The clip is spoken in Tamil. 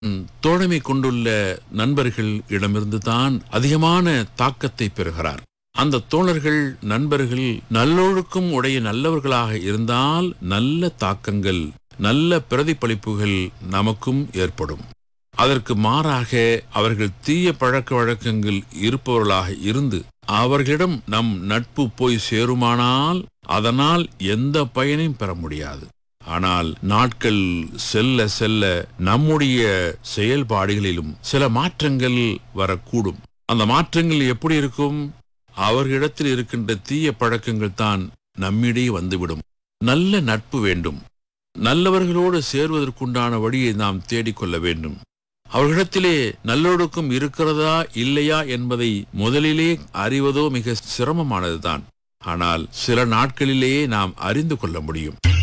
ம், தோழமை கொண்டுள்ள நண்பர்கள் இடமிருந்து தான் அதிகமான தாக்கத்தை பெறுகிறார் அந்த தோழர்கள் நண்பர்கள் நல்லொழுக்கம் உடைய நல்லவர்களாக இருந்தால் நல்ல தாக்கங்கள் நல்ல பிரதிபலிப்புகள் நமக்கும் ஏற்படும் அதற்கு மாறாக அவர்கள் தீய பழக்க வழக்கங்கள் இருப்பவர்களாக இருந்து அவர்களிடம் நம் நட்பு போய் சேருமானால் அதனால் எந்த பயனையும் பெற முடியாது ஆனால் நாட்கள் செல்ல செல்ல நம்முடைய செயல்பாடுகளிலும் சில மாற்றங்கள் வரக்கூடும் அந்த மாற்றங்கள் எப்படி இருக்கும் அவர்களிடத்தில் இருக்கின்ற தீய பழக்கங்கள் தான் நம்மிடையே வந்துவிடும் நல்ல நட்பு வேண்டும் நல்லவர்களோடு சேர்வதற்குண்டான வழியை நாம் தேடிக்கொள்ள வேண்டும் அவர்களிடத்திலே நல்லொழுக்கம் இருக்கிறதா இல்லையா என்பதை முதலிலே அறிவதோ மிக சிரமமானதுதான் ஆனால் சில நாட்களிலேயே நாம் அறிந்து கொள்ள முடியும்